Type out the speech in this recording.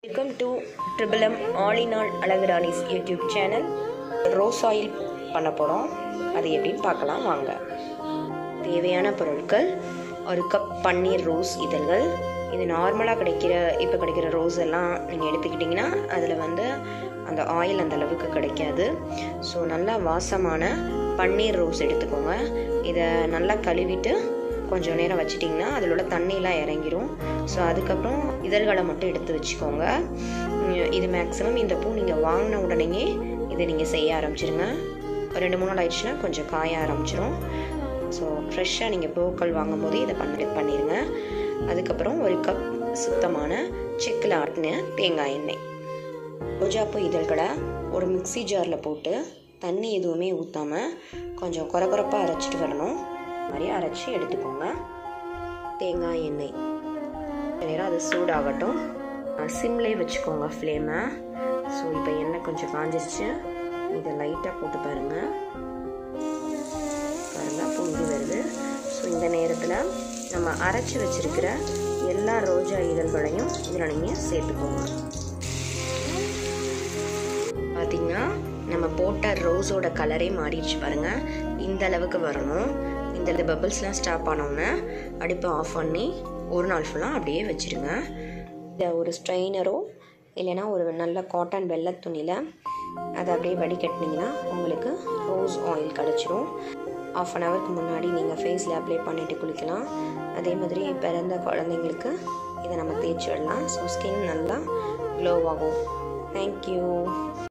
welcome to triple M all in all அழகுராணிஸ் YouTube channel rose oil பண்ண போகிறோம் அது எப்படின்னு பார்க்கலாம் வாங்க தேவையான பொருட்கள் ஒரு கப் பன்னீர் ரோஸ் இதழ்கள் இது நார்மலாக கிடைக்கிற இப்போ கிடைக்கிற ரோஸ் எல்லாம் நீங்கள் எடுத்துக்கிட்டிங்கன்னா அதில் வந்து அந்த ஆயில் அந்த அளவுக்கு கிடைக்காது ஸோ நல்லா வாசமான பன்னீர் ரோஸ் எடுத்துக்கோங்க இதை நல்லா கழுவிட்டு கொஞ்சம் நேரம் வச்சிட்டிங்கன்னா அதில் உள்ள தண்ணியெலாம் இறங்கிரும் ஸோ அதுக்கப்புறம் இதழ்களை மட்டும் எடுத்து வச்சுக்கோங்க உம், இது மேக்ஸிமம் இந்த பூ நீங்கள் வாங்கின உடனேயே இதை நீங்கள் செய்ய ஆரம்பிச்சிருங்க ஒரு ரெண்டு மூணு நாள் ஆயிடுச்சுன்னா கொஞ்சம் காய ஆரம்பிச்சிரும் ஸோ ஃப்ரெஷ்ஷாக நீங்கள் பூக்கள் வாங்கும்போது இதை பண்ணி பண்ணிடுங்க அதுக்கப்புறம் ஒரு கப் சுத்தமான செக்கில் ஆட்டின தேங்காய் எண்ணெய் ரோஜாப்பூ இதழ்களை ஒரு மிக்ஸி ஜாரில் போட்டு தண்ணி எதுவுமே ஊற்றாமல் கொஞ்சம் குறகுறப்பாக அரைச்சிட்டு வரணும் இந்த மாதிரி அரைச்சி எடுத்துக்கோங்க தேங்காய் எண்ணெய் கொஞ்ச நேரம் அது சூடாகட்டும் சிம்லேயே வச்சுக்கோங்க ஃப்ளேமை ஸோ இப்போ எண்ணெய் கொஞ்சம் காஞ்சிருச்சு இதை லைட்டாக போட்டு பாருங்கள் பாருங்கள் பொங்கி வருது ஸோ இந்த நேரத்தில் நம்ம அரைச்சி வச்சிருக்கிற எல்லா ரோஜா இதழ்களையும் இதில் நீங்கள் சேர்த்துக்கோங்க பார்த்தீங்கன்னா நம்ம போட்ட ரோஸோட கலரே மாறிடுச்சு பாருங்க இந்த அளவுக்கு வரணும் இந்த பபிள்ஸ்லாம் ஸ்டாப் ஆனோன்னே அடுப்பை ஆஃப் பண்ணி ஒரு நாள் ஃபுல்லாக அப்படியே வச்சுருங்க இதை ஒரு ஸ்ட்ரெயினரோ இல்லைன்னா ஒரு நல்ல காட்டன் வெள்ளை துணியில் அதை அப்படியே வடிகட்டினீங்கன்னா உங்களுக்கு ரோஸ் ஆயில் கிடச்சிரும் ஆஃப் அன் ஹவருக்கு முன்னாடி நீங்கள் ஃபேஸில் அப்ளை பண்ணிவிட்டு குளிக்கலாம் அதே மாதிரி பிறந்த குழந்தைங்களுக்கு இதை நம்ம தேய்ச்சி விடலாம் ஸோ ஸ்கின் நல்லா க்ளோ ஆகும் தேங்க்யூ